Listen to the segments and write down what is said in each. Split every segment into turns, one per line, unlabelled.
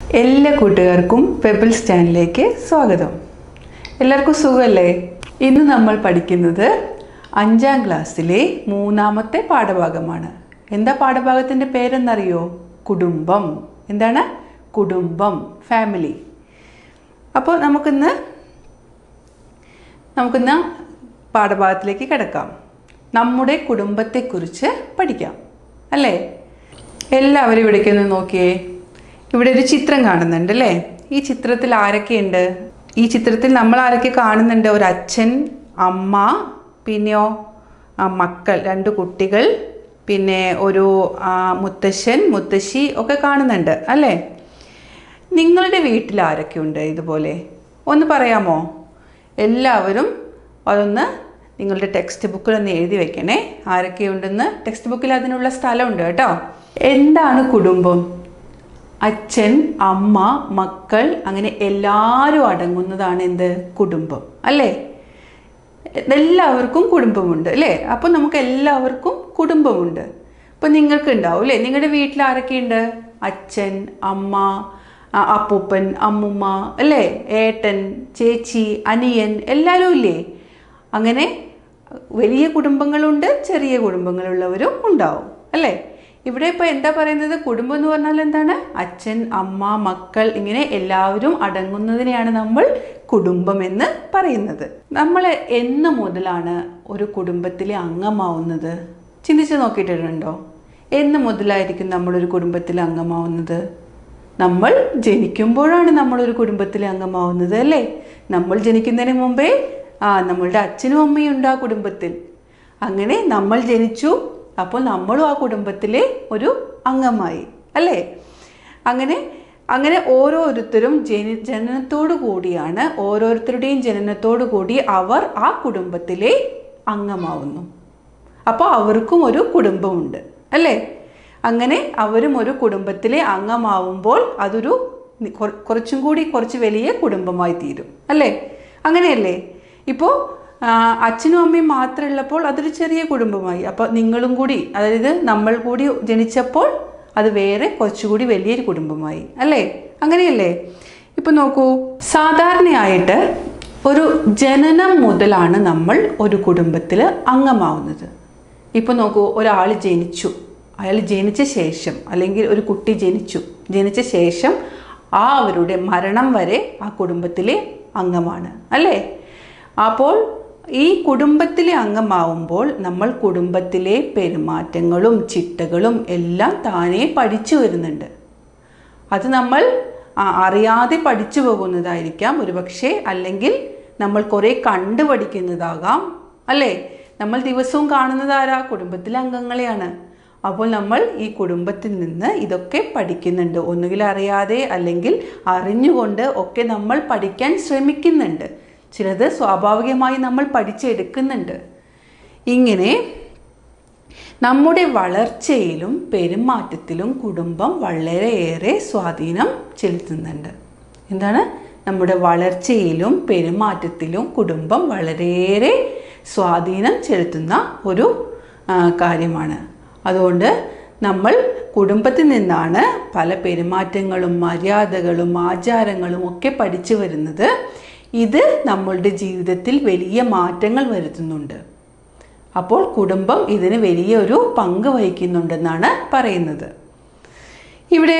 എല്ലാ കൂട്ടുകാർക്കും പെബിൾസ് ചാനലിലേക്ക് സ്വാഗതം എല്ലാവർക്കും സുഖമല്ലേ ഇന്ന് നമ്മൾ പഠിക്കുന്നത് അഞ്ചാം ക്ലാസ്സിലെ മൂന്നാമത്തെ പാഠഭാഗമാണ് എന്താ പാഠഭാഗത്തിൻ്റെ പേരെന്നറിയോ കുടുംബം എന്താണ് കുടുംബം ഫാമിലി അപ്പോൾ നമുക്കിന്ന് നമുക്കിന്ന് പാഠഭാഗത്തിലേക്ക് കിടക്കാം നമ്മുടെ കുടുംബത്തെക്കുറിച്ച് പഠിക്കാം അല്ലേ എല്ലാവരും ഇവിടേക്ക് ഒന്ന് നോക്കിയേ ഇവിടെ ഒരു ചിത്രം കാണുന്നുണ്ട് അല്ലേ ഈ ചിത്രത്തിൽ ആരൊക്കെയുണ്ട് ഈ ചിത്രത്തിൽ നമ്മൾ ആരൊക്കെ കാണുന്നുണ്ട് ഒരു അച്ഛൻ അമ്മ പിന്നെയോ ആ, മക്കൾ രണ്ട് കുട്ടികൾ പിന്നെ ഒരു ആ, മുത്തശ്ശൻ മുത്തശ്ശി ഒക്കെ കാണുന്നുണ്ട് അല്ലേ നിങ്ങളുടെ വീട്ടിൽ ആരൊക്കെയുണ്ട് ഇതുപോലെ ഒന്ന് പറയാമോ എല്ലാവരും അതൊന്ന് നിങ്ങളുടെ ടെക്സ്റ്റ് ബുക്കിൽ ഒന്ന് എഴുതി വെക്കണേ ആരൊക്കെയുണ്ടെന്ന് ടെക്സ്റ്റ് ബുക്കിൽ അതിനുള്ള സ്ഥലമുണ്ട് കേട്ടോ എന്താണ് കുടുംബം അച്ഛൻ അമ്മ മക്കൾ അങ്ങനെ എല്ലാവരും അടങ്ങുന്നതാണ് എന്ത് കുടുംബം അല്ലേ എല്ലാവർക്കും കുടുംബമുണ്ട് അല്ലേ അപ്പോൾ നമുക്ക് എല്ലാവർക്കും കുടുംബമുണ്ട് അപ്പോൾ നിങ്ങൾക്ക് ഉണ്ടാവും അല്ലേ നിങ്ങളുടെ വീട്ടിൽ ആരൊക്കെയുണ്ട് അച്ഛൻ അമ്മ ആ, അപ്പൂപ്പൻ അമ്മുമ്മ അല്ലേ ഏട്ടൻ ചേച്ചി അനിയൻ എല്ലാവരും ഇല്ലേ അങ്ങനെ വലിയ കുടുംബങ്ങളുണ്ട് ചെറിയ കുടുംബങ്ങളുള്ളവരും ഉണ്ടാവും അല്ലേ ഇവിടെ ഇപ്പോൾ എന്താ പറയുന്നത് കുടുംബം എന്ന് പറഞ്ഞാൽ എന്താണ് അച്ഛൻ അമ്മ മക്കൾ ഇങ്ങനെ എല്ലാവരും അടങ്ങുന്നതിനെയാണ് നമ്മൾ കുടുംബം എന്ന് പറയുന്നത് നമ്മൾ എന്ന് മുതലാണ് ഒരു കുടുംബത്തിലെ അംഗമാവുന്നത് ചിന്തിച്ച് നോക്കിയിട്ടുണ്ടോ എന്ന് മുതലായിരിക്കും നമ്മളൊരു കുടുംബത്തിലെ അംഗമാവുന്നത് നമ്മൾ ജനിക്കുമ്പോഴാണ് നമ്മളൊരു കുടുംബത്തിലെ അംഗമാവുന്നത് അല്ലേ നമ്മൾ ജനിക്കുന്നതിന് മുമ്പേ ആ നമ്മളുടെ അച്ഛനും അമ്മയും ഉണ്ട് ആ കുടുംബത്തിൽ അങ്ങനെ നമ്മൾ ജനിച്ചു അപ്പോൾ നമ്മളും ആ കുടുംബത്തിലെ ഒരു അംഗമായി അല്ലേ അങ്ങനെ അങ്ങനെ ഓരോരുത്തരും ജനി ജനനത്തോടു കൂടിയാണ് ഓരോരുത്തരുടെയും ജനനത്തോടു കൂടി അവർ ആ കുടുംബത്തിലെ അംഗമാവുന്നു അപ്പോൾ അവർക്കും ഒരു കുടുംബമുണ്ട് അല്ലേ അങ്ങനെ അവരും ഒരു കുടുംബത്തിലെ അംഗമാവുമ്പോൾ അതൊരു നി- കുറ- കുറച്ചും കൂടി കുറച്ച് വലിയ കുടുംബമായി തീരും അല്ലേ അങ്ങനെയല്ലേ ഇപ്പോൾ അച്ഛനും അമ്മയും മാത്രമുള്ളപ്പോൾ അതൊരു ചെറിയ കുടുംബമായി അപ്പോൾ നിങ്ങളും കൂടി അതായത് നമ്മൾ കൂടി ജനിച്ചപ്പോൾ അത് വേറെ കുറച്ചുകൂടി വലിയൊരു കുടുംബമായി അല്ലേ അങ്ങനെയല്ലേ ഇപ്പം നോക്കൂ സാധാരണയായിട്ട് ഒരു ജനനം മുതലാണ് നമ്മൾ ഒരു കുടുംബത്തിൽ അംഗമാവുന്നത് ഇപ്പം നോക്കൂ ഒരാൾ ജനിച്ചു അയാൾ ജനിച്ച ശേഷം അല്ലെങ്കിൽ ഒരു കുട്ടി ജനിച്ചു ജനിച്ച ശേഷം ആ അവരുടെ മരണം വരെ ആ കുടുംബത്തിലെ അംഗമാണ് അല്ലേ അപ്പോൾ ഈ കുടുംബത്തിലെ അംഗമാവുമ്പോൾ നമ്മൾ കുടുംബത്തിലെ പെരുമാറ്റങ്ങളും ചിട്ടകളും എല്ലാം താനേ പഠിച്ചു വരുന്നുണ്ട് അത് നമ്മൾ ആ, അറിയാതെ പഠിച്ചു പോകുന്നതായിരിക്കാം ഒരുപക്ഷെ അല്ലെങ്കിൽ നമ്മൾ കുറേ കണ്ടു പഠിക്കുന്നതാകാം അല്ലേ നമ്മൾ ദിവസവും കാണുന്നത് ആരാ കുടുംബത്തിലെ അംഗങ്ങളെയാണ് അപ്പോൾ നമ്മൾ ഈ കുടുംബത്തിൽ നിന്ന് ഇതൊക്കെ പഠിക്കുന്നുണ്ട് ഒന്നുകിൽ അറിയാതെ അല്ലെങ്കിൽ അറിഞ്ഞുകൊണ്ട് ഒക്കെ നമ്മൾ പഠിക്കാൻ ശ്രമിക്കുന്നുണ്ട് ചിലത് സ്വാഭാവികമായി നമ്മൾ പഠിച്ചെടുക്കുന്നുണ്ട് ഇങ്ങനെ നമ്മുടെ വളർച്ചയിലും പെരുമാറ്റത്തിലും കുടുംബം വളരെയേറെ സ്വാധീനം ചെലുത്തുന്നുണ്ട് എന്താണ് നമ്മുടെ വളർച്ചയിലും പെരുമാറ്റത്തിലും കുടുംബം വളരെയേറെ സ്വാധീനം ചെലുത്തുന്ന ഒരു ആ, കാര്യമാണ് അതുകൊണ്ട് നമ്മൾ കുടുംബത്തിൽ നിന്നാണ് പല പെരുമാറ്റങ്ങളും മര്യാദകളും ആചാരങ്ങളും ഒക്കെ പഠിച്ചു വരുന്നത് ഇത് നമ്മളുടെ ജീവിതത്തിൽ വലിയ മാറ്റങ്ങൾ വരുത്തുന്നുണ്ട് അപ്പോൾ കുടുംബം ഇതിന് വലിയൊരു പങ്ക് വഹിക്കുന്നുണ്ടെന്നാണ് പറയുന്നത് ഇവിടെ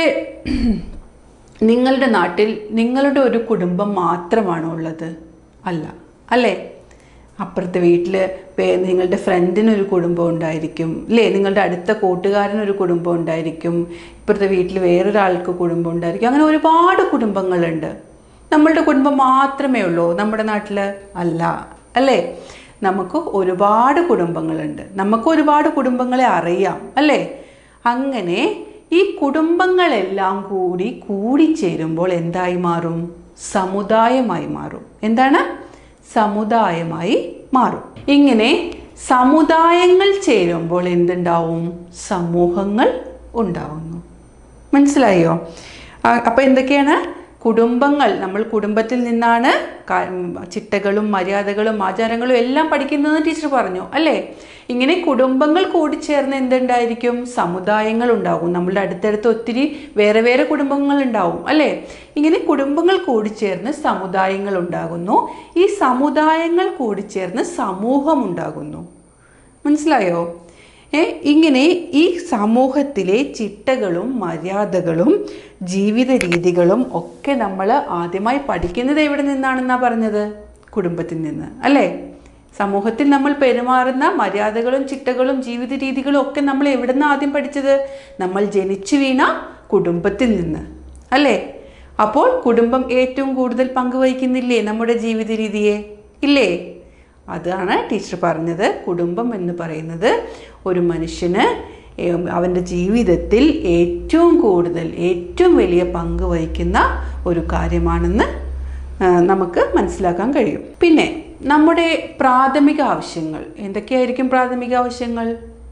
നിങ്ങളുടെ നാട്ടിൽ നിങ്ങളുടെ ഒരു കുടുംബം മാത്രമാണോ ഉള്ളത് അല്ല അല്ലേ അപ്പുറത്തെ വീട്ടിൽ നിങ്ങളുടെ ഫ്രണ്ടിനൊരു കുടുംബം ഉണ്ടായിരിക്കും അല്ലേ നിങ്ങളുടെ അടുത്ത കൂട്ടുകാരനൊരു കുടുംബം ഉണ്ടായിരിക്കും ഇപ്പുറത്തെ വീട്ടിൽ വേറൊരാൾക്ക് കുടുംബം ഉണ്ടായിരിക്കും അങ്ങനെ ഒരുപാട് കുടുംബങ്ങളുണ്ട് നമ്മളുടെ കുടുംബം മാത്രമേ ഉള്ളൂ നമ്മുടെ നാട്ടിൽ അല്ല അല്ലേ നമുക്ക് ഒരുപാട് കുടുംബങ്ങളുണ്ട് നമുക്ക് ഒരുപാട് കുടുംബങ്ങളെ അറിയാം അല്ലേ അങ്ങനെ ഈ കുടുംബങ്ങളെല്ലാം കൂടി കൂടിച്ചേരുമ്പോൾ എന്തായി മാറും സമുദായമായി മാറും എന്താണ് സമുദായമായി മാറും ഇങ്ങനെ സമുദായങ്ങൾ ചേരുമ്പോൾ എന്തുണ്ടാവും സമൂഹങ്ങൾ ഉണ്ടാവുന്നു മനസ്സിലായോ ആ, അപ്പോൾ എന്തൊക്കെയാണ് കുടുംബങ്ങൾ നമ്മൾ കുടുംബത്തിൽ നിന്നാണ് കാ- ഉം, ചിട്ടകളും മര്യാദകളും ആചാരങ്ങളും എല്ലാം പഠിക്കുന്നതെന്ന് ടീച്ചർ പറഞ്ഞു അല്ലേ ഇങ്ങനെ കുടുംബങ്ങൾ കൂടിച്ചേർന്ന് എന്തുണ്ടായിരിക്കും സമുദായങ്ങൾ ഉണ്ടാകും നമ്മളുടെ അടുത്തടുത്ത് ഒത്തിരി വേറെ വേറെ കുടുംബങ്ങൾ ഉണ്ടാവും അല്ലേ ഇങ്ങനെ കുടുംബങ്ങൾ കൂടിച്ചേർന്ന് സമുദായങ്ങൾ ഉണ്ടാകുന്നു ഈ സമുദായങ്ങൾ കൂടിച്ചേർന്ന് സമൂഹം ഉണ്ടാകുന്നു മനസ്സിലായോ ഏ ഇങ്ങനെ ഈ സമൂഹത്തിലെ ചിട്ടകളും മര്യാദകളും ജീവിത രീതികളും ഒക്കെ നമ്മൾ ആദ്യമായി പഠിക്കുന്നത് എവിടെ നിന്നാണെന്നാ പറഞ്ഞത് കുടുംബത്തിൽ നിന്ന് അല്ലേ സമൂഹത്തിൽ നമ്മൾ പെരുമാറുന്ന മര്യാദകളും ചിട്ടകളും ജീവിത രീതികളും ഒക്കെ നമ്മൾ എവിടെ നിന്ന് ആദ്യം പഠിച്ചത് നമ്മൾ ജനിച്ചു വീണ കുടുംബത്തിൽ നിന്ന് അല്ലേ അപ്പോൾ കുടുംബം ഏറ്റവും കൂടുതൽ പങ്കുവഹിക്കുന്നില്ലേ നമ്മുടെ ജീവിത രീതിയെ ഇല്ലേ അതാണ് ടീച്ചർ പറഞ്ഞത് കുടുംബം എന്ന് പറയുന്നത് ഒരു മനുഷ്യന് ഏം, അവൻ്റെ ജീവിതത്തിൽ ഏറ്റവും കൂടുതൽ ഏറ്റവും വലിയ പങ്ക് വഹിക്കുന്ന ഒരു കാര്യമാണെന്ന് ആ, നമുക്ക് മനസ്സിലാക്കാൻ കഴിയും പിന്നെ നമ്മുടെ പ്രാഥമിക ആവശ്യങ്ങൾ എന്തൊക്കെയായിരിക്കും പ്രാഥമിക ആവശ്യങ്ങൾ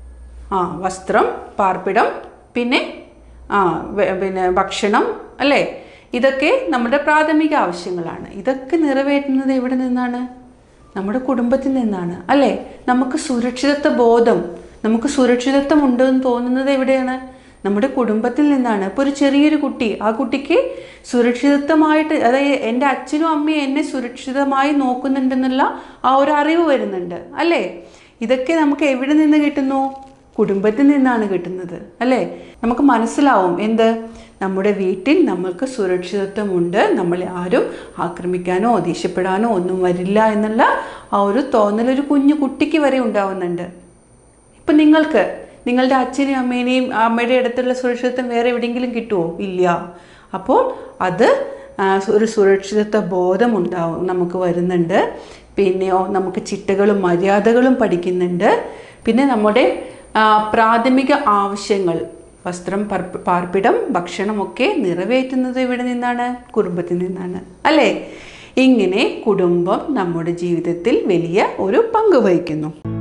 ആ വസ്ത്രം പാർപ്പിടം പിന്നെ ആ വെ- പിന്നെ ഭക്ഷണം അല്ലേ ഇതൊക്കെ നമ്മുടെ പ്രാഥമിക ആവശ്യങ്ങളാണ് ഇതൊക്കെ നിറവേറ്റുന്നത് എവിടെ നിന്നാണ് നമ്മുടെ കുടുംബത്തിൽ നിന്നാണ് അല്ലേ നമുക്ക് സുരക്ഷിതത്വ ബോധം നമുക്ക് സുരക്ഷിതത്വം ഉണ്ടെന്ന് തോന്നുന്നത് എവിടെയാണ് നമ്മുടെ കുടുംബത്തിൽ നിന്നാണ് ഇപ്പോൾ ഒരു ചെറിയൊരു കുട്ടി ആ കുട്ടിക്ക് സുരക്ഷിതത്വമായിട്ട് അതായത് എൻ്റെ അച്ഛനും അമ്മയും എന്നെ സുരക്ഷിതമായി നോക്കുന്നുണ്ടെന്നുള്ള ആ ഒരു അറിവ് വരുന്നുണ്ട് അല്ലേ ഇതൊക്കെ നമുക്ക് എവിടെ നിന്ന് കിട്ടുന്നു കുടുംബത്തിൽ നിന്നാണ് കിട്ടുന്നത് അല്ലേ നമുക്ക് മനസ്സിലാവും എന്ത് നമ്മുടെ വീട്ടിൽ നമ്മൾക്ക് സുരക്ഷിതത്വമുണ്ട് നമ്മളെ ആരും ആക്രമിക്കാനോ ദേഷ്യപ്പെടാനോ ഒന്നും വരില്ല എന്നുള്ള ആ ഒരു തോന്നൽ ഒരു കുഞ്ഞു കുട്ടിക്ക് വരെ ഉണ്ടാവുന്നുണ്ട് ഇപ്പം നിങ്ങൾക്ക് നിങ്ങളുടെ അച്ഛനെയും അമ്മേനെയും അമ്മയുടെ അടുത്തുള്ള സുരക്ഷിതത്വം വേറെ എവിടെയെങ്കിലും കിട്ടുമോ ഇല്ല അപ്പോൾ അത് ആ, ഒരു സുരക്ഷിതത്വ ബോധം ഉണ്ടാവും നമുക്ക് വരുന്നുണ്ട് പിന്നെയോ നമുക്ക് ചിട്ടകളും മര്യാദകളും പഠിക്കുന്നുണ്ട് പിന്നെ നമ്മുടെ ആ, പ്രാഥമിക ആവശ്യങ്ങൾ വസ്ത്രം പർപ്പ- പാർപ്പിടം ഭക്ഷണമൊക്കെ നിറവേറ്റുന്നത് ഇവിടെ നിന്നാണ് കുടുംബത്തിൽ നിന്നാണ് അല്ലേ ഇങ്ങനെ കുടുംബം നമ്മുടെ ജീവിതത്തിൽ വലിയ ഒരു പങ്ക് വഹിക്കുന്നു